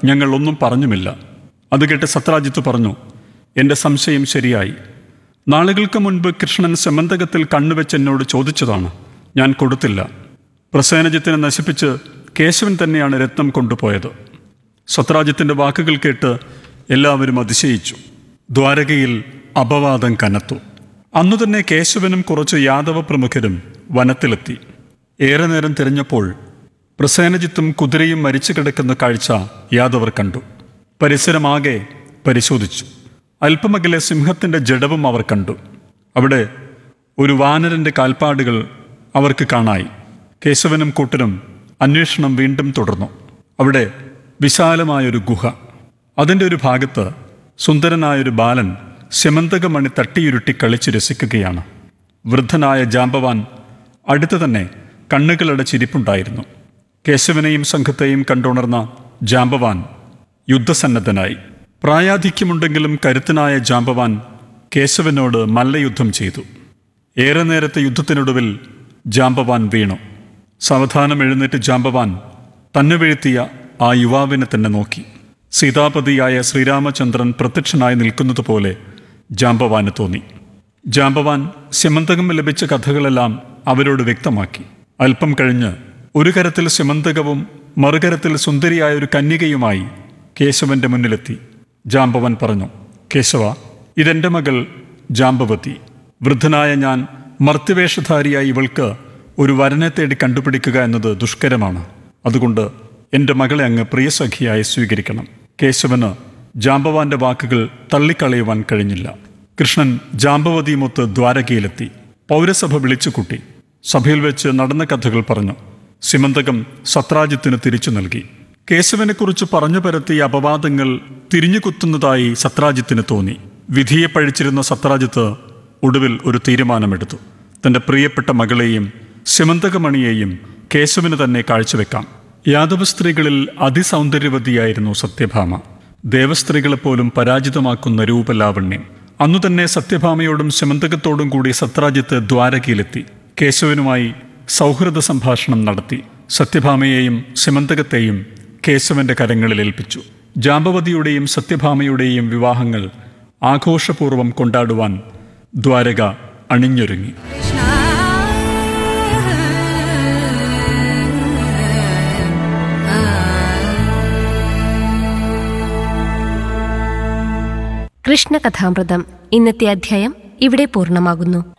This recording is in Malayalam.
ഞങ്ങൾ ഒന്നും പറഞ്ഞുമില്ല അത് കേട്ട് സത്രാജിത്ത് പറഞ്ഞു എൻ്റെ സംശയം ശരിയായി നാളുകൾക്ക് മുൻപ് കൃഷ്ണൻ സെമന്തകത്തിൽ കണ്ണുവെച്ച് എന്നോട് ചോദിച്ചതാണ് ഞാൻ കൊടുത്തില്ല പ്രസേനജിത്തിനെ നശിപ്പിച്ച് കേശവൻ തന്നെയാണ് രത്നം കൊണ്ടുപോയത് സത്രാജിത്തിൻ്റെ വാക്കുകൾ കേട്ട് എല്ലാവരും അതിശയിച്ചു ദ്വാരകയിൽ അപവാദം കനത്തു അന്നു തന്നെ കേശവനും കുറച്ച് യാദവ പ്രമുഖരും വനത്തിലെത്തി ഏറെ നേരം തിരഞ്ഞപ്പോൾ പ്രസേനജിത്തും കുതിരയും മരിച്ചു കിടക്കുന്ന കാഴ്ച യാദവർ കണ്ടു പരിസരമാകെ പരിശോധിച്ചു അല്പമകലെ സിംഹത്തിൻ്റെ ജഡവും അവർ കണ്ടു അവിടെ ഒരു വാനരൻ്റെ കാൽപ്പാടുകൾ അവർക്ക് കാണായി കേശവനും കൂട്ടരും അന്വേഷണം വീണ്ടും തുടർന്നു അവിടെ വിശാലമായൊരു ഗുഹ അതിൻ്റെ ഒരു ഭാഗത്ത് സുന്ദരനായൊരു ബാലൻ ശമന്തകമണി തട്ടിയുരുട്ടി കളിച്ച് രസിക്കുകയാണ് വൃദ്ധനായ ജാമ്പവാൻ അടുത്ത് തന്നെ കണ്ണുകളടച്ചിരിപ്പുണ്ടായിരുന്നു കേശവനെയും സംഘത്തെയും കണ്ടുണർന്ന ജാമ്പവാൻ യുദ്ധസന്നദ്ധനായി പ്രായാധിക്യമുണ്ടെങ്കിലും കരുത്തനായ ജാമ്പവാൻ കേശവനോട് മല്ലയുദ്ധം ചെയ്തു ഏറെ നേരത്തെ യുദ്ധത്തിനൊടുവിൽ ജാമ്പവാൻ വീണു സാവധാനം എഴുന്നേറ്റ് ജാമ്പവാൻ തന്നെ വീഴ്ത്തിയ ആ യുവാവിനെ തന്നെ നോക്കി സീതാപതിയായ ശ്രീരാമചന്ദ്രൻ പ്രത്യക്ഷനായി നിൽക്കുന്നത് പോലെ ജാമ്പവാന് തോന്നി ജാമ്പവാൻ സ്യമന്തകം ലഭിച്ച കഥകളെല്ലാം അവരോട് വ്യക്തമാക്കി അല്പം കഴിഞ്ഞ് ഒരു കരത്തിൽ സ്യമന്തകവും മറുകരത്തിൽ സുന്ദരിയായ ഒരു കന്യകയുമായി കേശവന്റെ മുന്നിലെത്തി ജാമ്പവൻ പറഞ്ഞു കേശവ ഇതെന്റെ മകൾ ജാമ്പവതി വൃദ്ധനായ ഞാൻ മർത്യവേഷധാരിയായ ഇവൾക്ക് ഒരു വരനെ തേടി കണ്ടുപിടിക്കുക എന്നത് ദുഷ്കരമാണ് അതുകൊണ്ട് എൻ്റെ മകളെ അങ്ങ് പ്രിയസഖിയായി സ്വീകരിക്കണം കേശവന് ജാമ്പവാന്റെ വാക്കുകൾ തള്ളിക്കളയുവാൻ കഴിഞ്ഞില്ല കൃഷ്ണൻ ജാമ്പവതിയുമൊത്ത് ദ്വാരകയിലെത്തി പൗരസഭ വിളിച്ചുകൂട്ടി സഭയിൽ വെച്ച് നടന്ന കഥകൾ പറഞ്ഞു സിമന്തകം സത്രാജിത്തിന് തിരിച്ചു നൽകി കേശവനെക്കുറിച്ച് പറഞ്ഞു പരത്തിയ അപവാദങ്ങൾ തിരിഞ്ഞുകുത്തുന്നതായി സത്രാജിത്തിന് തോന്നി വിധിയെ പഴിച്ചിരുന്ന സത്രാജിത്ത് ഒടുവിൽ ഒരു തീരുമാനമെടുത്തു തന്റെ പ്രിയപ്പെട്ട മകളെയും ശമന്തകമണിയെയും കേശവന് തന്നെ കാഴ്ചവെക്കാം യാദവ സ്ത്രീകളിൽ അതിസൗന്ദര്യവതിയായിരുന്നു സത്യഭാമ ദേവസ്ത്രീകളെപ്പോലും പരാജിതമാക്കുന്ന രൂപലാവണ്യം അന്നു തന്നെ സത്യഭാമയോടും ശമന്തകത്തോടും കൂടി സത്രാജിത്ത് ദ്വാരകയിലെത്തി കേശവനുമായി സൗഹൃദ സംഭാഷണം നടത്തി സത്യഭാമയെയും ശമന്തകത്തെയും കേശവന്റെ കരങ്ങളിൽ ഏൽപ്പിച്ചു ജാമ്പവതിയുടെയും സത്യഭാമയുടെയും വിവാഹങ്ങൾ ആഘോഷപൂർവ്വം കൊണ്ടാടുവാൻ ദ്വാരക അണിഞ്ഞൊരുങ്ങി കൃഷ്ണകഥാമൃതം ഇന്നത്തെ അധ്യായം ഇവിടെ പൂർണ്ണമാകുന്നു